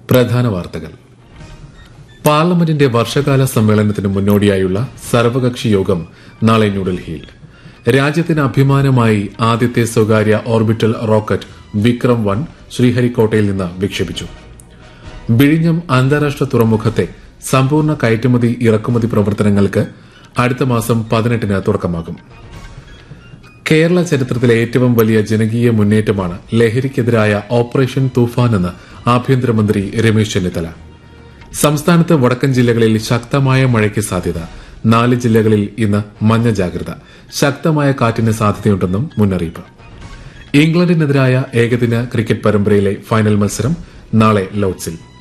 പ്രധാന വാർത്തകൾ പാർലമെന്റിന്റെ വർഷകാല സമ്മേളനത്തിന് മുന്നോടിയായുള്ള സർവകക്ഷി യോഗം നാളെ ന്യൂഡൽഹിയിൽ രാജ്യത്തിന് അഭിമാനമായി ആദ്യത്തെ സ്വകാര്യ ഓർബിറ്റൽ റോക്കറ്റ് വിക്രം വൺ ശ്രീഹരിക്കോട്ടയിൽ നിന്ന് വിക്ഷേപിച്ചു വിഴിഞ്ഞം അന്താരാഷ്ട്ര തുറമുഖത്തെ സമ്പൂർണ്ണ കയറ്റുമതി ഇറക്കുമതി പ്രവർത്തനങ്ങൾക്ക് അടുത്ത മാസം പതിനെട്ടിന് തുടക്കമാകും കേരള ചരിത്രത്തിലെ ഏറ്റവും വലിയ ജനകീയ മുന്നേറ്റമാണ് ലഹരിക്കെതിരായ ഓപ്പറേഷൻ തൂഫാൻ എന്ന് ആഭ്യന്തരമന്ത്രി രമേശ് ചെന്നിത്തല സംസ്ഥാനത്ത് വടക്കൻ ജില്ലകളിൽ ശക്തമായ മഴയ്ക്ക് സാധ്യത നാല് ജില്ലകളിൽ ഇന്ന് മഞ്ഞ ജാഗ്രത ശക്തമായ കാറ്റിന് സാധ്യതയുണ്ടെന്നും മുന്നറിയിപ്പ് ഇംഗ്ലണ്ടിനെതിരായ ഏകദിന ക്രിക്കറ്റ് പരമ്പരയിലെ ഫൈനൽ മത്സരം നാളെ ലോഡ്സിൽ